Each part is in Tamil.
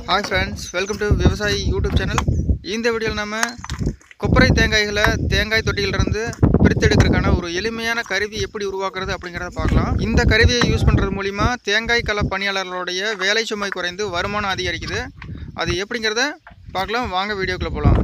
ஹாய் ஃப்ரெண்ட்ஸ் வெல்கம் டு விவசாயி யூடியூப் சேனல் இந்த வீடியோவில் நம்ம கொப்பரை தேங்காய்களை தேங்காய் தொட்டியிலிருந்து பிரித்தெடுக்கிறதுக்கான ஒரு எளிமையான கருவி எப்படி உருவாக்குறது அப்படிங்கிறத பார்க்கலாம் இந்த கருவியை யூஸ் பண்ணுறது மூலிமா தேங்காய் கள பணியாளர்களுடைய வேலை சுமை குறைந்து வருமானம் அதிகரிக்குது அது எப்படிங்கிறத பார்க்கலாம் வாங்க வீடியோக்குள்ளே போகலாம்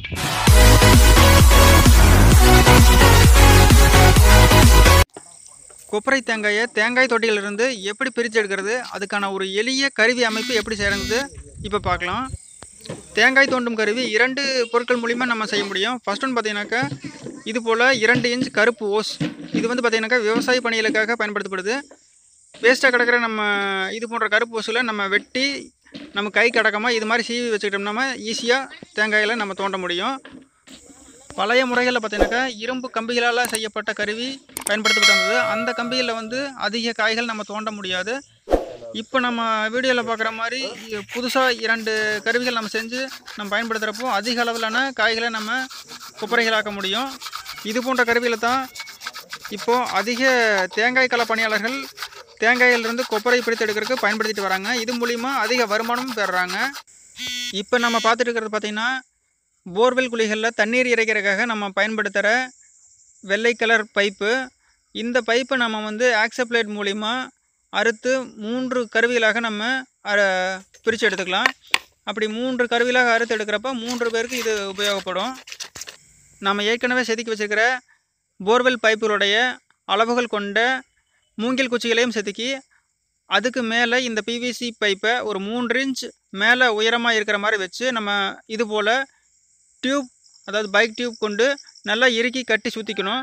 கொப்பரை தேங்காயை தேங்காய் தொட்டியிலிருந்து எப்படி பிரித்து எடுக்கிறது அதுக்கான ஒரு எளிய கருவி அமைப்பு எப்படி செய்கிறது இப்போ பார்க்கலாம் தேங்காய் தோண்டும் கருவி இரண்டு பொருட்கள் மூலிமா நம்ம செய்ய முடியும் ஃபர்ஸ்ட் ஒன்று பார்த்தீங்கன்னாக்கா இது போல் இரண்டு இன்ச் கருப்பு ஓஸ் இது வந்து பார்த்தீங்கன்னாக்கா விவசாய பணிகளுக்காக பயன்படுத்தப்படுது வேஸ்ட்டாக கிடக்கிற நம்ம இது போன்ற கருப்பு ஓஸில் நம்ம வெட்டி நம்ம கை கடக்காமல் இது மாதிரி சீவி வச்சுக்கிட்டோம்னா ஈஸியாக தேங்காயில் நம்ம தோண்ட முடியும் பழைய முறைகளில் பார்த்தீங்கன்னாக்கா இரும்பு கம்பிகளால் செய்யப்பட்ட கருவி பயன்படுத்தப்பட்டு வந்தது அந்த கம்பிகளில் வந்து அதிக காய்கள் நம்ம தோண்ட முடியாது இப்போ நம்ம வீடியோவில் பார்க்குற மாதிரி புதுசாக இரண்டு கருவிகள் நம்ம செஞ்சு நம்ம பயன்படுத்துகிறப்போ அதிக அளவிலான காய்களை நம்ம குப்பரைகளாக்க முடியும் இது போன்ற கருவியில் தான் இப்போது அதிக தேங்காய் கள பணியாளர்கள் தேங்காயிலிருந்து கொப்பரை பிரித்து எடுக்கிறதுக்கு பயன்படுத்திட்டு வராங்க இது மூலிமா அதிக வருமானமும் பெறுறாங்க இப்போ நம்ம பார்த்துட்டு இருக்கிறது பார்த்திங்கன்னா போர்வெல் குழிகளில் தண்ணீர் இறைக்கிறதுக்காக நம்ம பயன்படுத்துகிற வெள்ளை கலர் பைப்பு இந்த பைப்பை நம்ம வந்து ஆக்சப்ளேட் மூலிமா அறுத்து மூன்று கருவிகளாக நம்ம பிரித்து எடுத்துக்கலாம் அப்படி மூன்று கருவிகளாக அறுத்து எடுக்கிறப்ப மூன்று பேருக்கு இது உபயோகப்படும் நம்ம ஏற்கனவே செதுக்கி வச்சுருக்கிற போர்வெல் பைப்புகளுடைய அளவுகள் கொண்ட மூங்கில் குச்சிகளையும் செதுக்கி அதுக்கு மேலே இந்த பிவிசி பைப்பை ஒரு மூன்று இன்ச் மேலே உயரமாக இருக்கிற மாதிரி வச்சு நம்ம இது போல் டியூப் அதாவது பைக் டியூப் கொண்டு நல்லா இறுக்கி கட்டி சுற்றிக்கணும்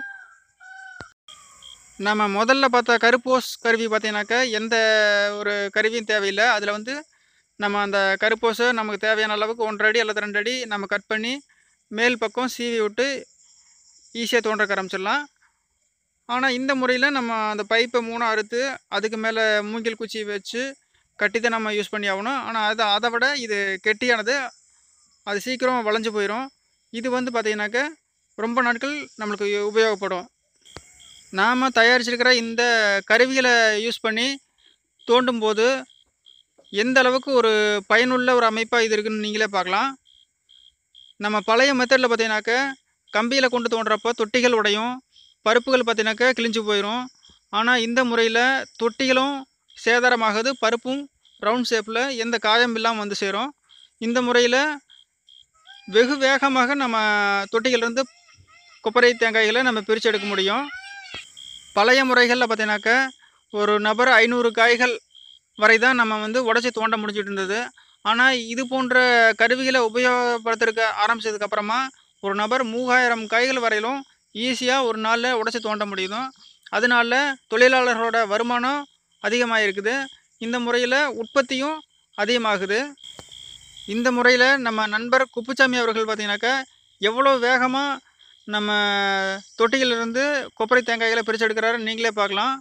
நம்ம முதல்ல பார்த்த கருப்போஸ் கருவி பார்த்தீங்கன்னாக்கா எந்த ஒரு கருவியும் தேவையில்லை அதில் வந்து நம்ம அந்த கருப்போஸை நமக்கு தேவையான அளவுக்கு ஒன்றரை அடி அல்லது ரெண்டு அடி நம்ம கட் பண்ணி மேல் பக்கம் சீவி விட்டு ஈஸியாக தோன்ற ஆரம்பிச்சிடலாம் ஆனால் இந்த முறையில் நம்ம அந்த பைப்பை மூணாக அறுத்து அதுக்கு மேலே மூங்கில் குச்சி வச்சு கட்டி தான் நம்ம யூஸ் பண்ணி ஆகணும் ஆனால் அதை அதை விட இது கெட்டியானது அது சீக்கிரம் வளைஞ்சு போயிடும் இது வந்து பார்த்திங்கனாக்கா ரொம்ப நாட்கள் நம்மளுக்கு உபயோகப்படும் நாம் தயாரிச்சிருக்கிற இந்த கருவிகளை யூஸ் பண்ணி தோண்டும் போது எந்த அளவுக்கு ஒரு பயனுள்ள ஒரு அமைப்பாக இது இருக்குன்னு நீங்களே பார்க்கலாம் நம்ம பழைய மெத்தடில் பார்த்தீங்கன்னாக்கா கம்பியில் கொண்டு தோன்றப்போ தொட்டிகள் உடையும் பருப்புகள் பார்த்தீங்கன்னாக்கா கிழிஞ்சு போயிடும் ஆனால் இந்த முறையில் தொட்டிகளும் சேதாரமாகுது பருப்பும் ரவுண்ட் ஷேப்பில் எந்த காயம் இல்லாமல் வந்து சேரும் இந்த முறையில் வெகு வேகமாக நம்ம தொட்டிகளிலிருந்து கொப்பரை தேங்காய்களை நம்ம பிரித்து எடுக்க முடியும் பழைய முறைகளில் பார்த்தீங்கன்னாக்கா ஒரு நபர் ஐநூறு காய்கள் வரை தான் நம்ம வந்து உடச்சி தோண்ட முடிஞ்சிட்டு இருந்தது ஆனால் இது போன்ற கருவிகளை உபயோகப்படுத்துறதுக்கு ஆரம்பித்ததுக்கப்புறமா ஒரு நபர் மூவாயிரம் காய்கள் வரையிலும் ஈஸியாக ஒரு நாளில் உடச்சி தோண்ட முடியும் அதனால தொழிலாளர்களோட வருமானம் அதிகமாக இருக்குது இந்த முறையில் உற்பத்தியும் அதிகமாகுது இந்த முறையில் நம்ம நண்பர் குப்புசாமி அவர்கள் பார்த்தீங்கன்னாக்கா எவ்வளோ வேகமாக நம்ம தொட்டியிலிருந்து கொப்பரை தேங்காய்களை பிரித்து எடுக்கிறாரு நீங்களே பார்க்கலாம்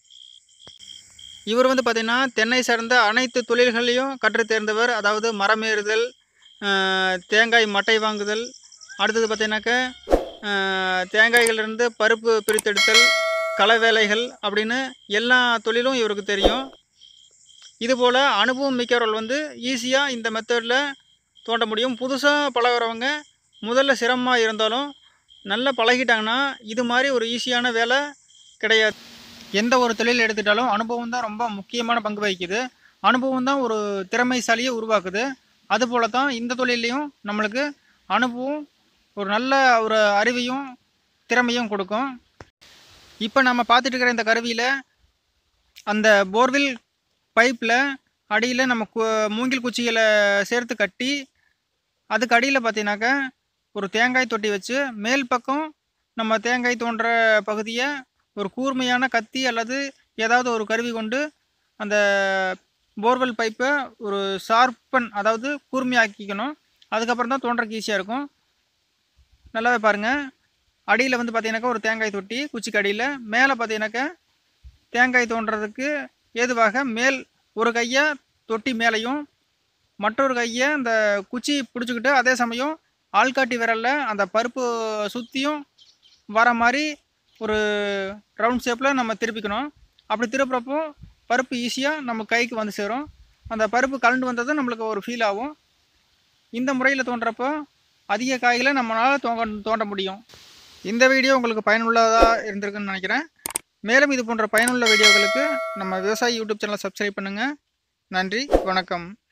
இவர் வந்து பார்த்திங்கன்னா தென்னை சார்ந்த அனைத்து தொழில்களையும் கற்று தேர்ந்தவர் அதாவது மரம் ஏறுதல் தேங்காய் மட்டை வாங்குதல் அடுத்தது பார்த்திங்கனாக்கா தேங்காய்களிலிருந்து பருப்பு பிரித்தெடுத்தல் களை வேலைகள் அப்படின்னு எல்லா தொழிலும் இவருக்கு தெரியும் இதுபோல் அனுபவம் மிக்கவர்கள் வந்து ஈஸியாக இந்த மெத்தடில் தோண்ட முடியும் புதுசாக பழகிறவங்க முதல்ல சிரமமாக இருந்தாலும் நல்லா பழகிட்டாங்கன்னா இது மாதிரி ஒரு ஈஸியான வேலை கிடையாது எந்த ஒரு தொழில் எடுத்துட்டாலும் அனுபவம் தான் ரொம்ப முக்கியமான பங்கு வகிக்குது அனுபவம் தான் ஒரு திறமைசாலியை உருவாக்குது அதுபோல தான் இந்த தொழிலையும் நம்மளுக்கு அனுபவம் ஒரு நல்ல ஒரு அறிவையும் திறமையும் கொடுக்கும் இப்போ நம்ம பார்த்துட்டு இருக்கிற இந்த கருவியில் அந்த போர்வில் பைப்பில் அடியில் நம்ம கு மூங்கில் குச்சிகளை சேர்த்து கட்டி அதுக்கு அடியில் பார்த்தீங்கன்னாக்கா ஒரு தேங்காய் தொட்டி வச்சு மேல் பக்கம் நம்ம தேங்காய் தோன்ற பகுதியை ஒரு கூர்மையான கத்தி அல்லது ஏதாவது ஒரு கருவி கொண்டு அந்த போர்வெல் பைப்பை ஒரு ஷார்ப்பன் அதாவது கூர்மையாக்கிக்கணும் அதுக்கப்புறம் தான் தோன்றக்கு ஈஸியாக இருக்கும் நல்லாவே பாருங்கள் அடியில் வந்து பார்த்தீங்கன்னாக்கா ஒரு தேங்காய் தொட்டி குச்சிக்கு அடியில் மேலே பார்த்தீங்கன்னாக்கா தேங்காய் தோன்றதுக்கு ஏதுவாக மேல் ஒரு கையை தொட்டி மேலேயும் மற்றொரு கையை அந்த குச்சி பிடிச்சிக்கிட்டு அதே சமயம் ஆள்காட்டி விரலில் அந்த பருப்பு சுற்றியும் வர மாதிரி ஒரு ரவுண்ட் ஷேப்பில் நம்ம திருப்பிக்கணும் அப்படி திருப்புறப்போ பருப்பு ஈஸியாக நம்ம கைக்கு வந்து சேரும் அந்த பருப்பு கலண்டு வந்ததும் நம்மளுக்கு ஒரு ஃபீல் ஆகும் இந்த முறையில் தோன்றப்போ அதிக காய்களை நம்மளால் தோங்க தோண்ட முடியும் இந்த வீடியோ உங்களுக்கு பயனுள்ளதாக இருந்திருக்குன்னு நினைக்கிறேன் மேலும் இது போன்ற பயனுள்ள வீடியோக்களுக்கு நம்ம விவசாயி யூடியூப் சேனலை சப்ஸ்கிரைப் பண்ணுங்கள் நன்றி வணக்கம்